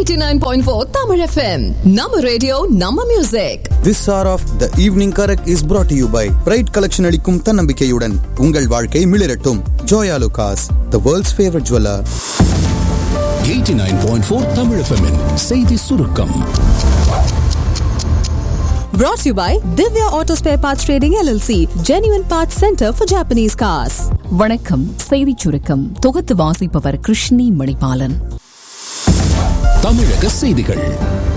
89.4 Tamil FM. Nama radio, Nama music. This hour of the evening correct is brought to you by Bright collection அளிக்கும் தன்னம்பிக்கையுடன் உங்கள் வாழ்க்கை மிளிரட்டும் Joya லுகாஸ் the world's favorite jeweler 89.4 Tamil FM -இன் செய்தி சுருக்கம் Brought to you by Divya Auto Spare Parts Trading LLC, Genuine Parts Center for Japanese Cars. வணக்கம் செய்திச் சுருக்கம் தொகுத்து வாசிப்பவர் கிருஷ்ணி மணிபாலன் தமிழக செய்திகள்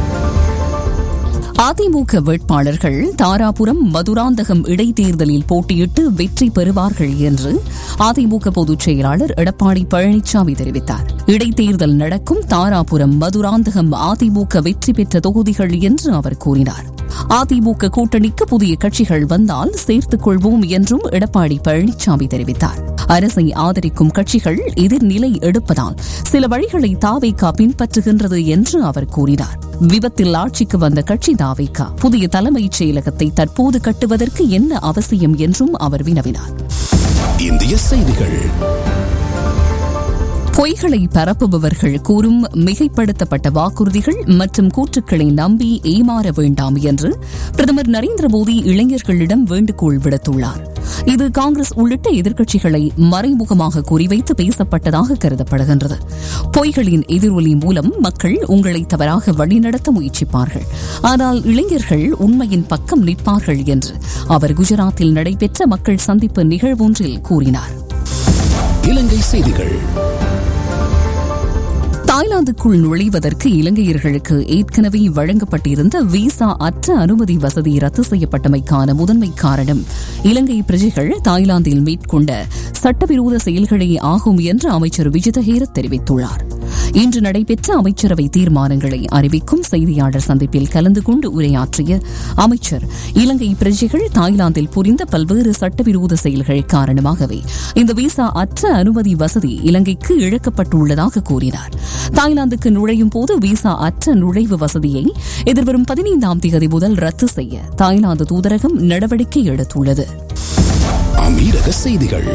அதிமுக வேட்பாளர்கள் தாராபுரம் மதுராந்தகம் இடைத்தேர்தலில் போட்டியிட்டு வெற்றி பெறுவார்கள் என்று அதிமுக பொதுச் செயலாளர் எடப்பாடி பழனிசாமி தெரிவித்தார் இடைத்தேர்தல் நடக்கும் தாராபுரம் மதுராந்தகம் அதிமுக வெற்றி பெற்ற தொகுதிகள் என்று அவர் கூறினார் அதிமுக கூட்டணிக்கு புதிய கட்சிகள் வந்தால் சேர்த்துக் கொள்வோம் என்றும் எடப்பாடி பழனிசாமி தெரிவித்தார் அரசை ஆதரிக்கும் கட்சிகள் எதிர்நிலை எடுப்பதால் சில வழிகளை தாவேகா பின்பற்றுகின்றது என்று அவர் கூறினார் விபத்தில் ஆட்சிக்கு வந்த கட்சி தாவேகா புதிய தலைமைச் செயலகத்தை தற்போது கட்டுவதற்கு என்ன அவசியம் என்றும் அவர் வினவினார் இந்திய செய்திகள் பொய்களை பரப்புபவர்கள் கூறும் மிகைப்படுத்தப்பட்ட வாக்குறுதிகள் மற்றும் கூற்றுக்களை நம்பி ஏமாற வேண்டாம் என்று பிரதமர் நரேந்திர மோடி இளைஞர்களிடம் வேண்டுகோள் விடுத்துள்ளார் இது காங்கிரஸ் உள்ளிட்ட எதிர்க்கட்சிகளை மறைமுகமாக குறிவைத்து பேசப்பட்டதாக கருதப்படுகின்றது பொய்களின் எதிரொலி மூலம் மக்கள் உங்களை தவறாக வழிநடத்த முயற்சிப்பார்கள் ஆனால் இளைஞர்கள் உண்மையின் பக்கம் நிற்பார்கள் என்று அவர் குஜராத்தில் நடைபெற்ற மக்கள் சந்திப்பு நிகழ்வொன்றில் கூறினார் இலங்கை செய்திகள் தாய்லாந்துக்குள் நுழைவதற்கு இலங்கையர்களுக்கு ஏற்கனவே வழங்கப்பட்டிருந்த விசா அற்ற அனுமதி வசதி ரத்து செய்யப்பட்டமைக்கான முதன்மை காரணம் இலங்கை பிரஜைகள் தாய்லாந்தில் மேற்கொண்ட சட்டவிரோத செயல்களே ஆகும் என்று அமைச்சர் விஜிதஹேர தெரிவித்துள்ளார் இன்று நடைபெற்ற அமைச்சரவை தீர்மானங்களை அறிவிக்கும் செய்தியாளர் சந்திப்பில் கலந்து கொண்டு உரையாற்றிய அமைச்சர் இலங்கை பிரஜைகள் தாய்லாந்தில் புரிந்த பல்வேறு சட்டவிரோத செயல்கள் காரணமாகவே இந்த விசா அற்ற அனுமதி வசதி இலங்கைக்கு இழக்கப்பட்டுள்ளதாக கூறினார் தாய்லாந்துக்கு நுழையும் போது விசா அற்ற நுழைவு வசதியை எதிர்வரும் பதினைந்தாம் தேதி முதல் ரத்து செய்ய தாய்லாந்து தூதரகம் நடவடிக்கை எடுத்துள்ளது அமீரக செய்திகள்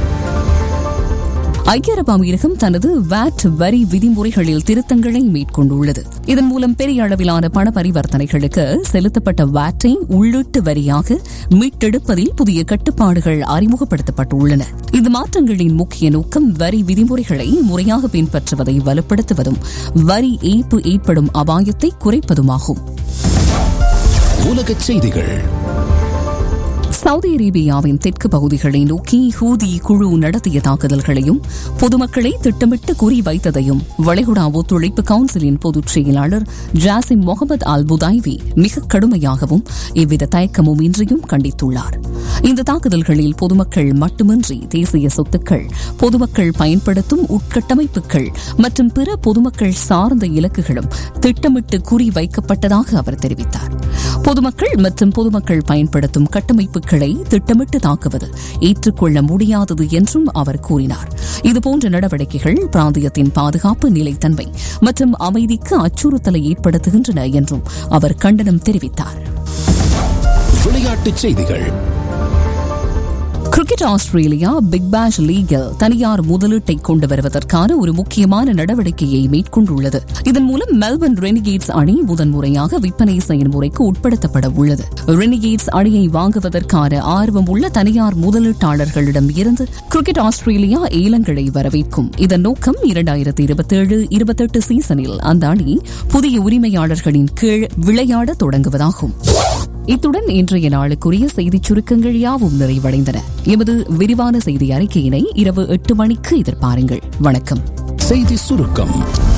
ஐக்கிய அரபு அமீரகம் தனது வாட் வரி விதிமுறைகளில் திருத்தங்களை மேற்கொண்டுள்ளது இதன் மூலம் பெரிய அளவிலான பண பரிவர்த்தனைகளுக்கு செலுத்தப்பட்ட வாட்டை உள்ளீட்டு வரியாக மீட்டெடுப்பதில் புதிய கட்டுப்பாடுகள் அறிமுகப்படுத்தப்பட்டுள்ளன இந்த மாற்றங்களின் முக்கிய நோக்கம் வரி விதிமுறைகளை முறையாக பின்பற்றுவதை வலுப்படுத்துவதும் வரி ஏய்ப்பு ஏற்படும் அபாயத்தை குறைப்பதுமாகும் உலக செய்திகள் சவுதி அரேபியாவின் தெற்கு பகுதிகளை நோக்கி ஹூதி குழு நடத்திய தாக்குதல்களையும் பொதுமக்களை திட்டமிட்டு குறிவைத்ததையும் வளைகுடா ஒத்துழைப்பு கவுன்சிலின் பொதுச் செயலாளர் ஜாசிம் முகமது அல் புதாய்வி மிக கடுமையாகவும் எவ்வித தயக்கமும் இன்றியும் கண்டித்துள்ளார் இந்த தாக்குதல்களில் பொதுமக்கள் மட்டுமின்றி தேசிய சொத்துக்கள் பொதுமக்கள் பயன்படுத்தும் உட்கட்டமைப்புகள் மற்றும் பிற பொதுமக்கள் சார்ந்த இலக்குகளும் திட்டமிட்டு குறிவைக்கப்பட்டதாக அவர் தெரிவித்தார் பொதுமக்கள் மற்றும் பொதுமக்கள் பயன்படுத்தும் கட்டமைப்புகளை திட்டமிட்டு தாக்குவது ஏற்றுக்கொள்ள முடியாதது என்றும் அவர் கூறினார் இதுபோன்ற நடவடிக்கைகள் பிராந்தியத்தின் பாதுகாப்பு நிலைத்தன்மை மற்றும் அமைதிக்கு அச்சுறுத்தலை ஏற்படுத்துகின்றன என்றும் அவர் கண்டனம் தெரிவித்தார் விளையாட்டுச் செய்திகள் கிரிக்கெட் ஆஸ்திரேலியா பிக் பேஷ் லீகில் தனியார் முதலீட்டை கொண்டு வருவதற்கான ஒரு முக்கியமான நடவடிக்கையை மேற்கொண்டுள்ளது இதன் மூலம் மெல்பர்ன் ரெனிகேட்ஸ் அணி முதன்முறையாக விற்பனை செயல்முறைக்கு உட்படுத்தப்பட உள்ளது ரெனிகேட்ஸ் அணியை வாங்குவதற்கான ஆர்வம் உள்ள தனியார் முதலீட்டாளர்களிடம் இருந்து கிரிக்கெட் ஆஸ்திரேலியா ஏலங்களை வரவேற்கும் இதன் நோக்கம் இரண்டாயிரத்தி இருபத்தேழு இருபத்தெட்டு சீசனில் அந்த அணி புதிய உரிமையாளர்களின் கீழ் விளையாட தொடங்குவதாகும் இத்துடன் இன்றைய நாளுக்குரிய செய்திச் சுருக்கங்கள் யாவும் நிறைவடைந்தன எமது விரிவான செய்தி அறிக்கையினை இரவு எட்டு மணிக்கு எதிர்பாருங்கள் வணக்கம் செய்தி சுருக்கம்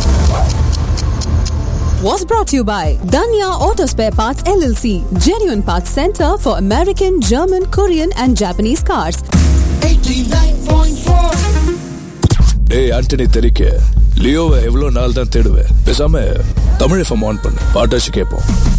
Was brought to you by Danya Auto Spare Parts LLC, Genuine Parts Center for American, German, Korean, and Japanese cars. டேய் ஆண்டனி தெரிக்க லியோவை எவ்வளவு நாள் தான் தேடுவேன் பேசாம தமிழ் எஃப்எம் ஆன் பண்ணு பாட்டாச்சு கேட்போம்